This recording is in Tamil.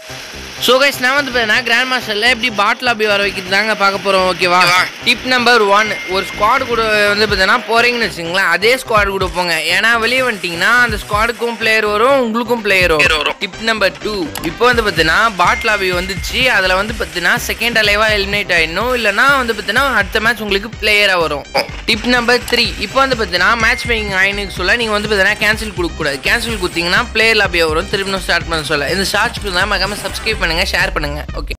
ஸோ கைஸ் நான் வந்து பார்த்தீங்கன்னா கிராண்ட் மாஸ்டரில் எப்படி பாட்டில் அப்படி வர வைக்கிறது தாங்க பார்க்க போகிறோம் ஓகேவா டிப் நம்பர் ஒன் ஒரு ஸ்குவாட் கூட வந்து பார்த்தீங்கன்னா போகிறீங்கன்னு வச்சுங்களேன் அதே ஸ்குவாட் கூட போங்க ஏன்னா வெளியே வந்துட்டிங்கன்னா அந்த ஸ்குவாடுக்கும் பிளேயர் வரும் உங்களுக்கும் பிளேயர் வரும் டிப் நம்பர் டூ இப்போ வந்து பார்த்தீங்கன்னா பாட்டில் அப்படி வந்துச்சு அதில் வந்து பார்த்தீங்கன்னா செகண்ட் அலைவாக எலிமினேட் ஆயிடணும் இல்லைனா வந்து பார்த்தீங்கன்னா அடுத்த மேட்ச் உங்களுக்கு பிளேயராக வரும் டிப் நம்பர் த்ரீ இப்போ வந்து பார்த்தீங்கன்னா மேட்ச் மேக்கிங் ஆயினுக்கு சொல்ல நீங்கள் வந்து பார்த்தீங்கன்னா கேன்சல் கொடுக்கக்கூடாது கேன்சல் கொடுத்தீங்கன்னா பிளேயர் லாபியாக வரும் திரும்ப ஸ்டார்ட் பண்ண சொல்ல இந்த ஷார்ட்ஸ் தான் மறக்காம சப்ஸ்கிரைப் பண்ணுங்கள் ஷேர் பண்ணுங்கள் ஓகே